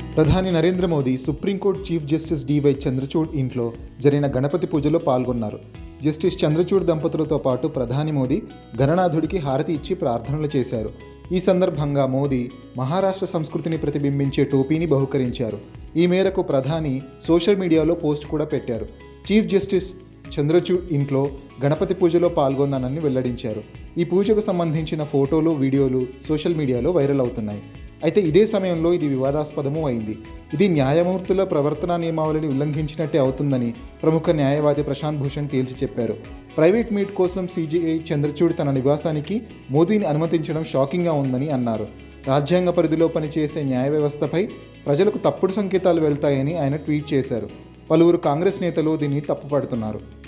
ప్రధాని Narendra Modi supreme court chief justice DY Chandrachud ఇంట్లో జరిగిన గణపతి పూజలో పాల్గొన్నారు జస్టిస్ చంద్రచూడ్ దంపతులతో పాటు ప్రధాని మోదీ గణనాథుడికి హారతి ఇచ్చి ప్రార్థనలు చేశారు ఈ సందర్భంగా మోదీ మహారాష్ట్ర సంస్కృతిని ప్రతిబింబించే టోపీని బహుకరించారు ఈ మేరకు ప్రధాని సోషల్ మీడియాలో పోస్ట్ కూడా పెట్టారు చీఫ్ జస్టిస్ చంద్రచూడ్ ఇంట్లో గణపతి పూజలో పాల్గొన్నానని వెల్లడించారు ఈ పూజకు సంబంధించిన ఫోటోలు వీడియోలు సోషల్ మీడియాలో వైరల్ అవుతున్నాయి అయితే ఇదే సమయంలో ఇది వివాదాస్పదమూ అయింది ఇది న్యాయమూర్తుల ప్రవర్తనా నియమావళిని ఉల్లంఘించినట్టే అవుతుందని ప్రముఖ న్యాయవాది ప్రశాంత్ భూషణ్ తేల్చి చెప్పారు ప్రైవేట్ మీట్ కోసం సీజీఐ చంద్రచూడ్ తన నివాసానికి మోదీని అనుమతించడం షాకింగ్గా ఉందని అన్నారు రాజ్యాంగ పరిధిలో పనిచేసే న్యాయ వ్యవస్థపై ప్రజలకు తప్పుడు సంకేతాలు వెళ్తాయని ఆయన ట్వీట్ చేశారు పలువురు కాంగ్రెస్ నేతలు దీన్ని తప్పుపడుతున్నారు